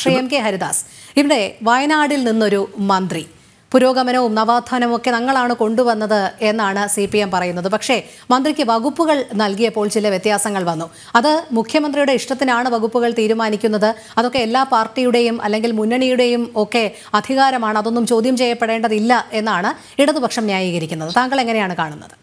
Shri M K Haridas ഇവിടെ വയനാടിൽ നിന്നൊരു മന്ത്രി പുരോഗമനവും നവോത്ഥാനവും ഒക്കെ ഞങ്ങളാണ് കൊണ്ടുവന്നത് എന്നാണ് സി പി എം പറയുന്നത് പക്ഷേ മന്ത്രിക്ക് വകുപ്പുകൾ നൽകിയപ്പോൾ ചില വ്യത്യാസങ്ങൾ വന്നു അത് മുഖ്യമന്ത്രിയുടെ ഇഷ്ടത്തിനാണ് വകുപ്പുകൾ തീരുമാനിക്കുന്നത് അതൊക്കെ എല്ലാ പാർട്ടിയുടെയും അല്ലെങ്കിൽ മുന്നണിയുടെയും ഒക്കെ അധികാരമാണ് അതൊന്നും ചോദ്യം ചെയ്യപ്പെടേണ്ടതില്ല എന്നാണ് ഇടതുപക്ഷം ന്യായീകരിക്കുന്നത് താങ്കൾ എങ്ങനെയാണ് കാണുന്നത്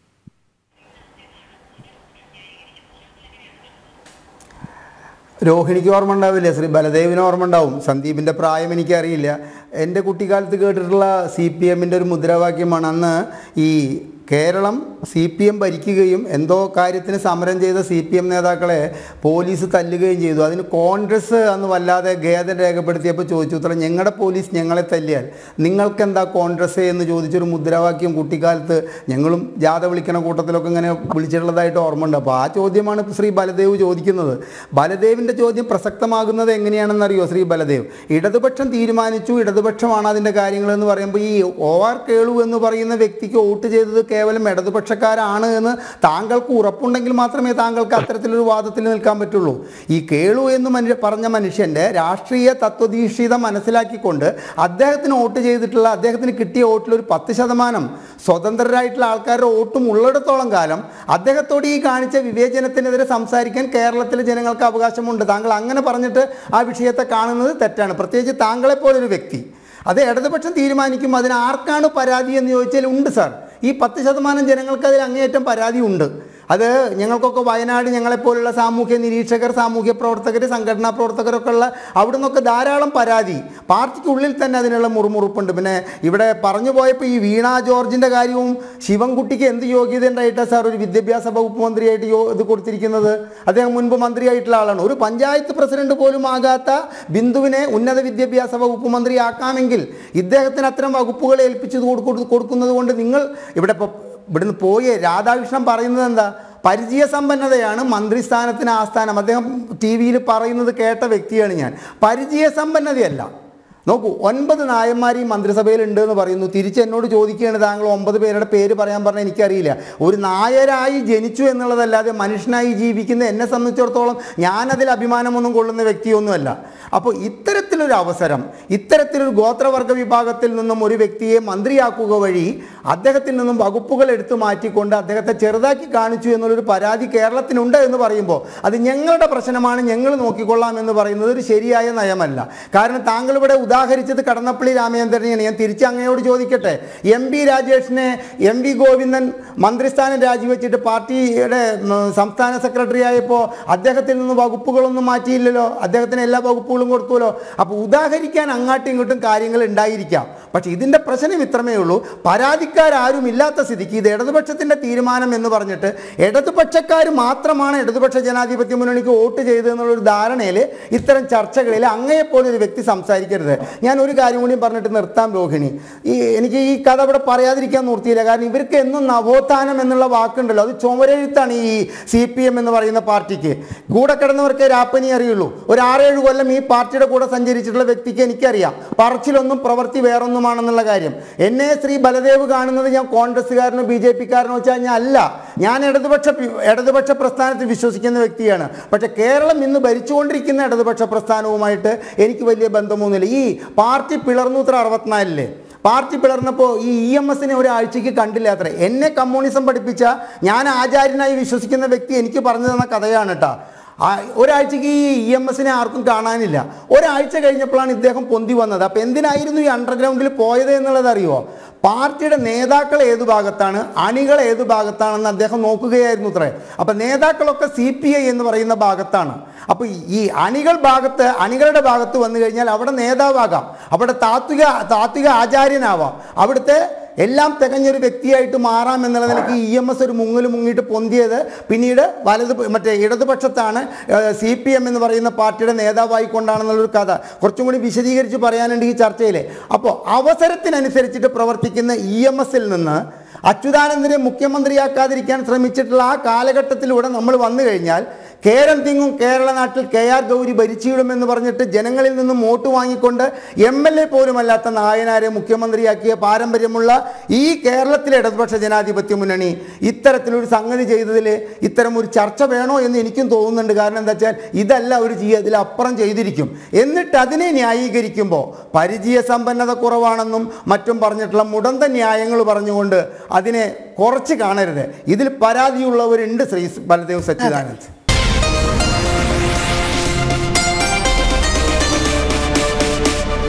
രോഹിണിക്ക് ഓർമ്മ ഉണ്ടാവില്ല ശ്രീ ബലദേവിന് ഓർമ്മ ഉണ്ടാവും സന്ദീപിൻ്റെ പ്രായം എനിക്കറിയില്ല എൻ്റെ കുട്ടിക്കാലത്ത് കേട്ടിട്ടുള്ള സി പി എമ്മിൻ്റെ ഒരു മുദ്രാവാക്യമാണ് അന്ന് ഈ കേരളം സി പി എം ഭരിക്കുകയും എന്തോ കാര്യത്തിന് സമരം ചെയ്ത സി പി എം നേതാക്കളെ പോലീസ് തല്ലുകയും ചെയ്തു അതിന് കോൺഗ്രസ് അന്ന് വല്ലാതെ ഖേദം രേഖപ്പെടുത്തിയപ്പോൾ ചോദിച്ചു ഉത്തരം ഞങ്ങളുടെ പോലീസ് ഞങ്ങളെ തല്ലിയാൽ നിങ്ങൾക്കെന്താ കോൺഗ്രസ് എന്ന് ചോദിച്ചൊരു മുദ്രാവാക്യം കുട്ടിക്കാലത്ത് ഞങ്ങളും ജാഥ വിളിക്കണ കൂട്ടത്തിലൊക്കെ ഇങ്ങനെ വിളിച്ചിട്ടുള്ളതായിട്ട് ഓർമ്മയുണ്ട് അപ്പോൾ ആ ചോദ്യമാണ് ഇപ്പോൾ ശ്രീ ബലദേവ് ചോദിക്കുന്നത് ബലദേവിൻ്റെ ചോദ്യം പ്രസക്തമാകുന്നത് എങ്ങനെയാണെന്നറിയോ ശ്രീ ബലദേവ് ഇടതുപക്ഷം തീരുമാനിച്ചു ഇടതുപക്ഷമാണ് അതിൻ്റെ കാര്യങ്ങളെന്ന് പറയുമ്പോൾ ഈ ഒ ആർ കേളു എന്ന് പറയുന്ന വ്യക്തിക്ക് വോട്ട് ചെയ്തത് കേവലം ഇടതുപക്ഷക്കാരാണ് എന്ന് താങ്കൾക്ക് ഉറപ്പുണ്ടെങ്കിൽ മാത്രമേ താങ്കൾക്ക് അത്തരത്തിലൊരു വാദത്തിൽ നിൽക്കാൻ പറ്റുള്ളൂ ഈ കേളു എന്ന് മനു പറഞ്ഞ മനുഷ്യൻ്റെ രാഷ്ട്രീയ തത്വദീക്ഷിത മനസ്സിലാക്കിക്കൊണ്ട് അദ്ദേഹത്തിന് വോട്ട് ചെയ്തിട്ടുള്ള അദ്ദേഹത്തിന് കിട്ടിയ വോട്ടിൽ ഒരു പത്ത് ശതമാനം സ്വതന്ത്രരായിട്ടുള്ള ആൾക്കാരുടെ വോട്ടും ഉള്ളിടത്തോളം കാലം അദ്ദേഹത്തോട് ഈ കാണിച്ച വിവേചനത്തിനെതിരെ സംസാരിക്കാൻ കേരളത്തിലെ ജനങ്ങൾക്ക് അവകാശമുണ്ട് താങ്കൾ അങ്ങനെ പറഞ്ഞിട്ട് ആ വിഷയത്തെ കാണുന്നത് തെറ്റാണ് പ്രത്യേകിച്ച് താങ്കളെപ്പോലൊരു വ്യക്തി അത് ഇടതുപക്ഷം തീരുമാനിക്കും അതിന് ആർക്കാണ് പരാതി എന്ന് ചോദിച്ചാൽ ഉണ്ട് സാർ ഈ പത്ത് ശതമാനം ജനങ്ങൾക്ക് അതിൽ അങ്ങേയറ്റം പരാതി ഉണ്ട് അത് ഞങ്ങൾക്കൊക്കെ വയനാട് ഞങ്ങളെപ്പോലുള്ള സാമൂഹ്യ നിരീക്ഷകർ സാമൂഹ്യ പ്രവർത്തകർ സംഘടനാ പ്രവർത്തകരൊക്കെ ഉള്ള അവിടെ നിന്നൊക്കെ ധാരാളം പരാതി പാർട്ടിക്കുള്ളിൽ തന്നെ അതിനുള്ള മുറുമുറുപ്പുണ്ട് പിന്നെ ഇവിടെ പറഞ്ഞു പോയപ്പോൾ ഈ വീണ ജോർജിൻ്റെ കാര്യവും ശിവൻകുട്ടിക്ക് എന്ത് യോഗ്യത ഉണ്ടായിട്ടാണ് സാർ ഒരു വിദ്യാഭ്യാസ വകുപ്പ് മന്ത്രിയായിട്ട് യോ ഇത് കൊടുത്തിരിക്കുന്നത് അദ്ദേഹം മുൻപ് മന്ത്രിയായിട്ടുള്ള ആളാണ് ഒരു പഞ്ചായത്ത് പ്രസിഡന്റ് പോലും ആകാത്ത ബിന്ദുവിനെ ഉന്നത വിദ്യാഭ്യാസ വകുപ്പ് മന്ത്രിയാക്കാമെങ്കിൽ ഇദ്ദേഹത്തിന് അത്തരം വകുപ്പുകൾ ഏൽപ്പിച്ചു കൊടുക്കു- കൊടുക്കുന്നത് കൊണ്ട് നിങ്ങൾ ഇവിടെ ഇപ്പോൾ ഇവിടുന്ന് പോയേ രാധാകൃഷ്ണൻ പറയുന്നത് എന്താ പരിചയസമ്പന്നതയാണ് മന്ത്രിസ്ഥാനത്തിന് ആസ്ഥാനം അദ്ദേഹം ടി വിയിൽ പറയുന്നത് കേട്ട വ്യക്തിയാണ് ഞാൻ പരിചയസമ്പന്നതയല്ല നോക്കൂ ഒൻപത് നായന്മാർ ഈ മന്ത്രിസഭയിൽ ഉണ്ട് എന്ന് പറയുന്നു തിരിച്ച് എന്നോട് ചോദിക്കുകയാണ് താങ്കൾ ഒമ്പത് പേരുടെ പേര് പറയാൻ പറഞ്ഞാൽ എനിക്കറിയില്ല ഒരു നായരായി ജനിച്ചു എന്നുള്ളതല്ലാതെ മനുഷ്യനായി ജീവിക്കുന്ന എന്നെ സംബന്ധിച്ചിടത്തോളം ഞാനതിൽ അഭിമാനമൊന്നും കൊള്ളുന്ന വ്യക്തിയൊന്നുമല്ല അപ്പോൾ ഇത്തരത്തിലൊരു അവസരം ഇത്തരത്തിലൊരു ഗോത്രവർഗ വിഭാഗത്തിൽ നിന്നും ഒരു വ്യക്തിയെ മന്ത്രിയാക്കുക വഴി അദ്ദേഹത്തിൽ നിന്നും വകുപ്പുകൾ എടുത്തു മാറ്റിക്കൊണ്ട് അദ്ദേഹത്തെ ചെറുതാക്കി കാണിച്ചു എന്നുള്ളൊരു പരാതി കേരളത്തിനുണ്ട് എന്ന് പറയുമ്പോൾ അത് ഞങ്ങളുടെ പ്രശ്നമാണ് ഞങ്ങൾ നോക്കിക്കൊള്ളാം എന്ന് പറയുന്നത് ഒരു ശരിയായ നയമല്ല കാരണം താങ്കൾ ഇവിടെ ഉദാഹരിച്ചത് കടന്നപ്പള്ളി രാമചന്ദ്രനെയാണ് ഞാൻ തിരിച്ച് അങ്ങയോട് ചോദിക്കട്ടെ എം പി രാജേഷിനെ എം വി ഗോവിന്ദൻ മന്ത്രിസ്ഥാനം രാജിവെച്ചിട്ട് പാർട്ടിയുടെ ഉം, സംസ്ഥാന സെക്രട്ടറി ആയപ്പോൾ അദ്ദേഹത്തിൽ നിന്ന് വകുപ്പുകളൊന്നും മാറ്റിയില്ലല്ലോ അദ്ദേഹത്തിന് എല്ലാ വകുപ്പുകളും കൊടുത്തുല്ലോ അപ്പോൾ ഉദാഹരിക്കാൻ അങ്ങാട്ടും ഇങ്ങോട്ടും കാര്യങ്ങൾ ഉണ്ടായിരിക്കാം പക്ഷേ ഇതിൻ്റെ പ്രശ്നം ഇത്രമേ ഉള്ളൂ പരാതിക്കാരും ഇല്ലാത്ത സ്ഥിതിക്ക് ഇത് ഇടതുപക്ഷത്തിൻ്റെ തീരുമാനം എന്ന് പറഞ്ഞിട്ട് ഇടതുപക്ഷക്കാർ മാത്രമാണ് ഇടതുപക്ഷ ജനാധിപത്യ മുന്നണിക്ക് വോട്ട് ചെയ്തതെന്നുള്ളൊരു ധാരണയിൽ ഇത്തരം ചർച്ചകളിൽ അങ്ങയെപ്പോലെ ഒരു വ്യക്തി സംസാരിക്കരുത് ഞാൻ ഒരു കാര്യം കൂടി പറഞ്ഞിട്ട് നിർത്താം രോഹിണി ഈ എനിക്ക് ഈ കഥ ഇവിടെ പറയാതിരിക്കാൻ നിർത്തിയില്ല കാരണം ഇവർക്ക് എന്നും നവോത്ഥാനം എന്നുള്ള വാക്കുണ്ടല്ലോ അത് ചുമരെഴുത്താണ് ഈ സി പി എം എന്ന് പറയുന്ന പാർട്ടിക്ക് കൂടെ കിടന്നവർക്ക് രാപ്പനി അറിയുള്ളൂ ഒരു ആറേഴ് കൊല്ലം ഈ പാർട്ടിയുടെ കൂടെ സഞ്ചരിച്ചിട്ടുള്ള വ്യക്തിക്ക് എനിക്കറിയാം പറച്ചിലൊന്നും പ്രവൃത്തി വേറൊന്നുമാണെന്നുള്ള കാര്യം എന്നെ ശ്രീ ബലദേവ് കാണുന്നത് ഞാൻ കോൺഗ്രസ്സുകാരനോ ബി ജെ പിക്കാരനോ വെച്ചാൽ ഞാൻ അല്ല ഞാൻ ഇടതുപക്ഷ ഇടതുപക്ഷ പ്രസ്ഥാനത്തിൽ വിശ്വസിക്കുന്ന വ്യക്തിയാണ് പക്ഷേ കേരളം ഇന്ന് ഭരിച്ചുകൊണ്ടിരിക്കുന്ന ഇടതുപക്ഷ പ്രസ്ഥാനവുമായിട്ട് എനിക്ക് വലിയ ബന്ധമൊന്നുമില്ല ഈ പാർട്ടി പിളർന്നു ഇത്ര അറുപത്തിനാലില് പാർട്ടി പിളർന്നപ്പോൾ ഈ ഇ എം എസിനെ ഒരാഴ്ചയ്ക്ക് കണ്ടില്ല അത്ര എന്നെ കമ്മ്യൂണിസം പഠിപ്പിച്ച ഞാൻ ആചാര്യനായി വിശ്വസിക്കുന്ന വ്യക്തി എനിക്ക് പറഞ്ഞു തന്ന കഥയാണ് കേട്ടോ ആ ഒരാഴ്ചയ്ക്ക് ഈ ഇ എം എസിനെ ആർക്കും കാണാനില്ല ഒരാഴ്ച കഴിഞ്ഞപ്പോഴാണ് ഇദ്ദേഹം പൊന്തി വന്നത് അപ്പോൾ എന്തിനായിരുന്നു ഈ അണ്ടർഗ്രൗണ്ടിൽ പോയത് എന്നുള്ളത് അറിയുമോ പാർട്ടിയുടെ നേതാക്കൾ ഏത് ഭാഗത്താണ് അണികൾ ഏത് ഭാഗത്താണെന്ന് അദ്ദേഹം നോക്കുകയായിരുന്നു അത്രേ അപ്പം നേതാക്കളൊക്കെ സി പി ഐ എന്ന് പറയുന്ന ഭാഗത്താണ് അപ്പോൾ ഈ അണികൾ ഭാഗത്ത് അണികളുടെ ഭാഗത്ത് വന്നു കഴിഞ്ഞാൽ അവിടെ നേതാവാകാം അവിടെ താത്വിക താത്വിക ആചാര്യനാവാം അവിടുത്തെ എല്ലാം തികഞ്ഞൊരു വ്യക്തിയായിട്ട് മാറാം എന്നുള്ള നിലയ്ക്ക് ഇ എം എസ് ഒരു മുങ്ങൽ മുങ്ങിയിട്ട് പൊന്തിയത് പിന്നീട് വലത് മറ്റേ ഇടതുപക്ഷത്താണ് സി പി എം എന്ന് പറയുന്ന പാർട്ടിയുടെ നേതാവായിക്കൊണ്ടാണെന്നുള്ളൊരു കഥ കുറച്ചും കൂടി വിശദീകരിച്ച് പറയാനുണ്ട് ഈ ചർച്ചയിൽ അപ്പോൾ അവസരത്തിനനുസരിച്ചിട്ട് പ്രവർത്തിക്കുന്ന ഇ എം എസിൽ നിന്ന് അച്യുതാനന്ദനെ മുഖ്യമന്ത്രിയാക്കാതിരിക്കാൻ ശ്രമിച്ചിട്ടുള്ള ആ കാലഘട്ടത്തിലൂടെ നമ്മൾ വന്നു കഴിഞ്ഞാൽ കേരം തിങ്ങും കേരള നാട്ടിൽ കെ ആർ ഗൗരി ഭരിച്ചിടുമെന്ന് പറഞ്ഞിട്ട് ജനങ്ങളിൽ നിന്നും വോട്ട് വാങ്ങിക്കൊണ്ട് എം എൽ എ പോലുമല്ലാത്ത നായനാരെ മുഖ്യമന്ത്രിയാക്കിയ പാരമ്പര്യമുള്ള ഈ കേരളത്തിലെ ഇടതുപക്ഷ ജനാധിപത്യ മുന്നണി ഇത്തരത്തിലൊരു സംഗതി ചെയ്തതിൽ ഇത്തരം ഒരു ചർച്ച വേണോ എന്ന് എനിക്കും തോന്നുന്നുണ്ട് കാരണം എന്താ വെച്ചാൽ ഇതല്ല അവർ ചെയ്യുക ഇതിലപ്പുറം ചെയ്തിരിക്കും എന്നിട്ട് അതിനെ ന്യായീകരിക്കുമ്പോൾ പരിചയ സമ്പന്നത കുറവാണെന്നും മറ്റും പറഞ്ഞിട്ടുള്ള മുടന്ത ന്യായങ്ങൾ പറഞ്ഞുകൊണ്ട് അതിനെ കുറച്ച് കാണരുത് ഇതിൽ പരാതിയുള്ളവരുണ്ട് ശ്രീ ബലദേവ് സച്ചിദാനന്ദ്